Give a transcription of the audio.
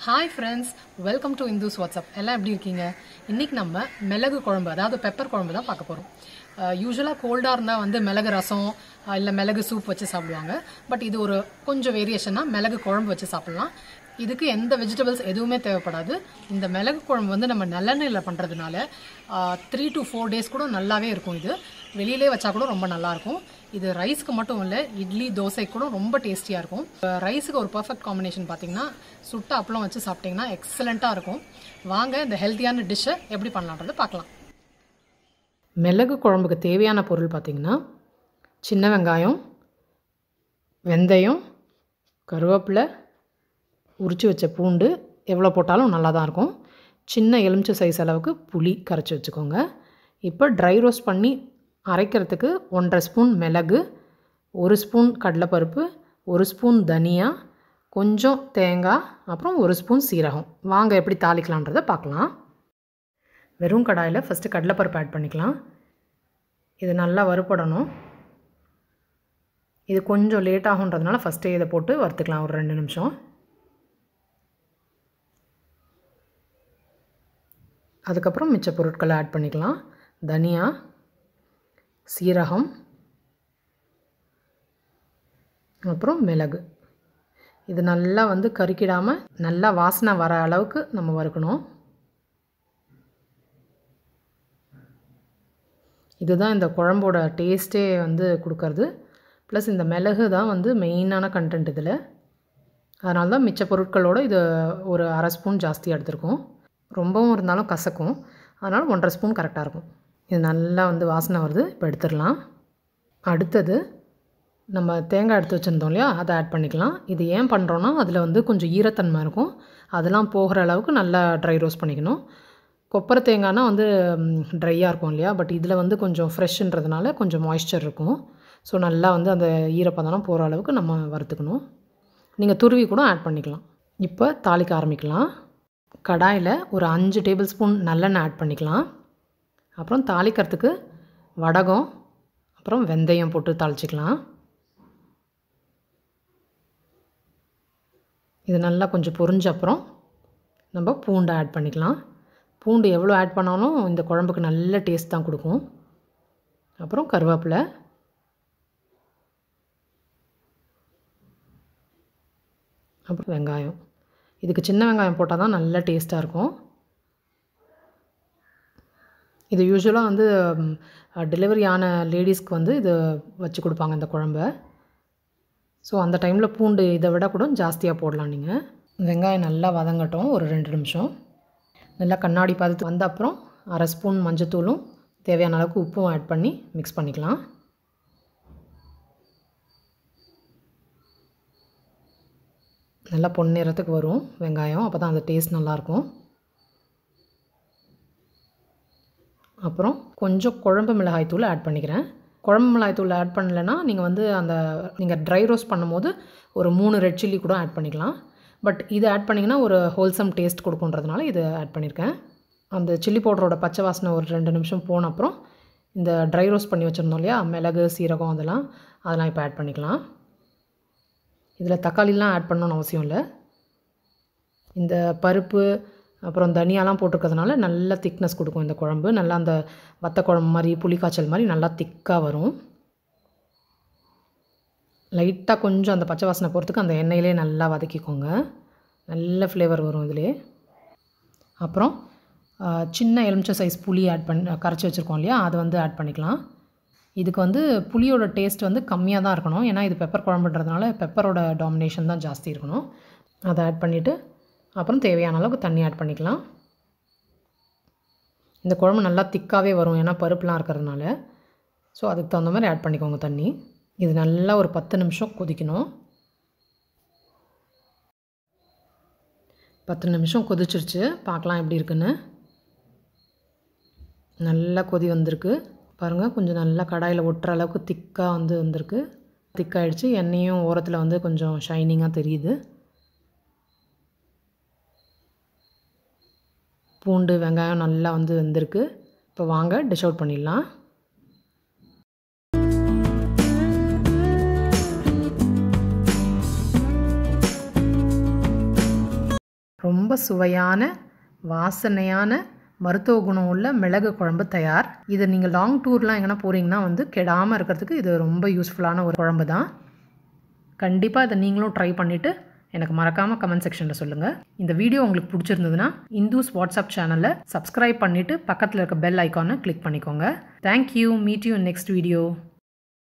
hi friends welcome to Indhus WhatsApp எல்லாம் எப்படி இருக்கீங்க இன்னைக்கு நம்ம மிளகு குழம்பு அதாவது பெப்பர் குழம்பு தான் பார்க்க போகிறோம் யூஸ்வலாக கோல்டாக இருந்தால் வந்து மிளகு ரசம் இல்லை மிளகு சூப் வச்சு சாப்பிடுவாங்க பட் இது ஒரு கொஞ்சம் வேரியேஷனாக மிளகு குழம்பு வச்சு சாப்பிடலாம் இதுக்கு எந்த வெஜிடபிள்ஸ் எதுவுமே தேவைப்படாது இந்த மிளகு குழம்பு வந்து நம்ம நல்லெண்ணெயில் பண்ணுறதுனால த்ரீ டு ஃபோர் டேஸ் கூட நல்லாவே இருக்கும் இது வெளியிலே வச்சா கூட ரொம்ப நல்லாயிருக்கும் இது ரைஸ்க்கு மட்டும் இல்லை இட்லி தோசை கூட ரொம்ப டேஸ்டியாக இருக்கும் ரைஸுக்கு ஒரு பர்ஃபெக்ட் காம்பினேஷன் பார்த்தீங்கன்னா சுட்ட அப்பளம் வச்சு சாப்பிட்டிங்கன்னா எக்ஸலண்ட்டாக இருக்கும் வாங்க இந்த ஹெல்த்தியான டிஷ்ஷை எப்படி பண்ணலான்றதை பார்க்கலாம் மிளகு குழம்புக்கு தேவையான பொருள் பார்த்திங்கன்னா சின்ன வெங்காயம் வெந்தயம் கருவேப்பிலை உரித்து வச்ச பூண்டு எவ்வளோ போட்டாலும் நல்லா தான் இருக்கும் சின்ன எலுமிச்சை சைஸ் அளவுக்கு புளி கரைச்சி வச்சுக்கோங்க இப்போ ட்ரை ரோஸ்ட் பண்ணி அரைக்கிறதுக்கு ஒன்றரை ஸ்பூன் மிளகு ஒரு ஸ்பூன் கடலைப்பருப்பு ஒரு ஸ்பூன் தனியா கொஞ்சம் தேங்காய் அப்புறம் ஒரு ஸ்பூன் சீரகம் வாங்க எப்படி தாளிக்கலான்றதை பார்க்கலாம் வெறும் கடாயில் ஃபஸ்ட்டு கடலைப்பருப்பு ஆட் பண்ணிக்கலாம் இது நல்லா வறுபடணும் இது கொஞ்சம் லேட் ஆகுன்றதுனால ஃபஸ்ட்டே இதை போட்டு வறுத்துக்கலாம் ஒரு ரெண்டு நிமிஷம் அதுக்கப்புறம் மிச்ச பொருட்களை ஆட் பண்ணிக்கலாம் தனியா சீரகம் அப்புறம் மிளகு இது நல்லா வந்து கருக்கிடாமல் நல்லா வாசனை வர அளவுக்கு நம்ம வறுக்கணும் இதுதான் இந்த குழம்போட டேஸ்ட்டே வந்து கொடுக்கறது ப்ளஸ் இந்த மிளகு தான் வந்து மெயினான கண்டென்ட் இதில் அதனால தான் மிச்ச பொருட்களோடு இது ஒரு அரை ஸ்பூன் ஜாஸ்தியாக எடுத்திருக்கோம் ரொம்பவும் இருந்தாலும் கசக்கும் அதனால் ஒன்றரை ஸ்பூன் கரெக்டாக இருக்கும் இது நல்லா வந்து வாசனை வருது இப்போ எடுத்துடலாம் அடுத்தது நம்ம தேங்காய் எடுத்து வச்சுருந்தோம் இல்லையா அதை ஆட் பண்ணிக்கலாம் இது ஏன் பண்ணுறோன்னா அதில் வந்து கொஞ்சம் ஈரத்தன்மை இருக்கும் அதெல்லாம் போகிற அளவுக்கு நல்லா ட்ரை ரோஸ்ட் பண்ணிக்கணும் கொப்பரை தேங்காய்னா வந்து ட்ரையாக இருக்கும் இல்லையா பட் இதில் வந்து கொஞ்சம் ஃப்ரெஷ்ன்றதுனால கொஞ்சம் மாய்ஸ்சர் இருக்கும் ஸோ நல்லா வந்து அந்த ஈரப்பதம்லாம் போகிற அளவுக்கு நம்ம வறுத்துக்கணும் நீங்கள் துருவி கூட ஆட் பண்ணிக்கலாம் இப்போ தாளிக்க ஆரம்பிக்கலாம் கடாயில் ஒரு அஞ்சு டேபிள் ஸ்பூன் நல்லெண்ணெய் ஆட் பண்ணிக்கலாம் அப்புறம் தாளிக்கிறதுக்கு வடகம் அப்புறம் வெந்தயம் போட்டு தாளிச்சிக்கலாம் இது நல்லா கொஞ்சம் பொரிஞ்ச அப்புறம் நம்ம பூண்டை ஆட் பண்ணிக்கலாம் பூண்டு எவ்வளோ ஆட் பண்ணாலும் இந்த குழம்புக்கு நல்ல டேஸ்ட் தான் கொடுக்கும் அப்புறம் கருவேப்பிலை அப்புறம் வெங்காயம் இதுக்கு சின்ன வெங்காயம் போட்டால் தான் நல்ல டேஸ்ட்டாக இருக்கும் இது யூஸ்வலாக வந்து டெலிவரி ஆன லேடிஸ்க்கு வந்து இது வச்சு கொடுப்பாங்க இந்த குழம்ப ஸோ அந்த டைமில் பூண்டு இதை விட கூட ஜாஸ்தியாக போடலாம் நீங்கள் வெங்காயம் நல்லா வதங்கட்டும் ஒரு ரெண்டு நிமிஷம் நல்லா கண்ணாடி பார்த்து வந்த அப்புறம் அரை ஸ்பூன் மஞ்சத்தூளும் தேவையான அளவுக்கு உப்பும் ஆட் பண்ணி மிக்ஸ் பண்ணிக்கலாம் நல்லா பொன்னிறத்துக்கு வரும் வெங்காயம் அப்போ தான் அந்த டேஸ்ட் நல்லாயிருக்கும் அப்புறம் கொஞ்சம் குழம்பு மிளகாய் தூள் ஆட் பண்ணிக்கிறேன் குழம்பு மிளகாய் தூள் ஆட் பண்ணலைன்னா நீங்கள் வந்து அந்த நீங்கள் ட்ரை ரோஸ்ட் பண்ணும்போது ஒரு மூணு ரெட் சில்லி கூட ஆட் பண்ணிக்கலாம் பட் இது ஆட் பண்ணிங்கன்னா ஒரு ஹோல்சம் டேஸ்ட் கொடுக்குன்றதுனால இது ஆட் பண்ணியிருக்கேன் அந்த சில்லி பவுடரோட பச்சை வாசனை ஒரு ரெண்டு நிமிஷம் போன அப்புறம் இந்த ட்ரை ரோஸ்ட் பண்ணி வச்சுருந்தோம் இல்லையா மிளகு சீரகம் அதெல்லாம் அதெல்லாம் இப்போ ஆட் பண்ணிக்கலாம் இதில் தக்காளிலாம் ஆட் பண்ணணும்னு அவசியம் இல்லை இந்த பருப்பு அப்புறம் தனியாலாம் போட்டிருக்கிறதுனால நல்ல திக்னஸ் கொடுக்கும் இந்த குழம்பு நல்லா அந்த வத்த குழம்பு மாதிரி புளிக்காய்ச்சல் மாதிரி நல்லா திக்காக வரும் லைட்டாக கொஞ்சம் அந்த பச்சை வாசனை போகிறதுக்கு அந்த எண்ணெயிலே நல்லா வதக்கிக்கோங்க நல்ல ஃப்ளேவர் வரும் இதிலே அப்புறம் சின்ன எலுமிச்சை சைஸ் புளி ஆட் பண்ணி கரைச்சி வச்சுருக்கோம் இல்லையா அதை வந்து ஆட் பண்ணிக்கலாம் இதுக்கு வந்து புளியோட டேஸ்ட் வந்து கம்மியாக தான் இருக்கணும் ஏன்னா இது பெப்பர் குழம்புன்றதுனால பெப்பரோட டாமினேஷன் தான் ஜாஸ்தி இருக்கணும் அதை ஆட் பண்ணிவிட்டு அப்புறம் தேவையான அளவுக்கு தண்ணி ஆட் பண்ணிக்கலாம் இந்த குழம்பு நல்லா திக்காகவே வரும் ஏன்னா பருப்புலாம் இருக்கிறதுனால ஸோ அதுக்கு தகுந்த மாதிரி ஆட் பண்ணிக்கோங்க தண்ணி இது நல்லா ஒரு பத்து நிமிஷம் கொதிக்கணும் பத்து நிமிஷம் கொதிச்சிருச்சு பார்க்கலாம் எப்படி இருக்குன்னு நல்லா கொதி வந்திருக்கு பாருங்கள் கொஞ்சம் நல்லா கடாயில் ஒட்டுற அளவுக்கு திக்காக வந்து வந்திருக்கு திக்காகிடுச்சு எண்ணெயும் ஓரத்தில் வந்து கொஞ்சம் ஷைனிங்காக தெரியுது பூண்டு வெங்காயம் நல்லா வந்து வெந்திருக்கு இப்போ வாங்க டிஷ் அவுட் பண்ணிடலாம் ரொம்ப சுவையான வாசனையான மருத்துவ குணம் உள்ள மிளகு குழம்பு தயார் இதை நீங்கள் லாங் டூர்லாம் எங்கன்னா போகிறீங்கன்னா வந்து கெடாமல் இருக்கிறதுக்கு இது ரொம்ப யூஸ்ஃபுல்லான ஒரு குழம்பு தான் கண்டிப்பாக இதை நீங்களும் ட்ரை பண்ணிவிட்டு எனக்கு மறக்காமல் கமெண்ட் செக்ஷனில் சொல்லுங்கள் இந்த வீடியோ உங்களுக்கு பிடிச்சிருந்ததுன்னா இந்துஸ் வாட்ஸ்அப் சேனலை சப்ஸ்கிரைப் பண்ணிவிட்டு பக்கத்தில் இருக்க பெல் ஐக்கானை கிளிக் பண்ணிக்கோங்க thank you meet you next video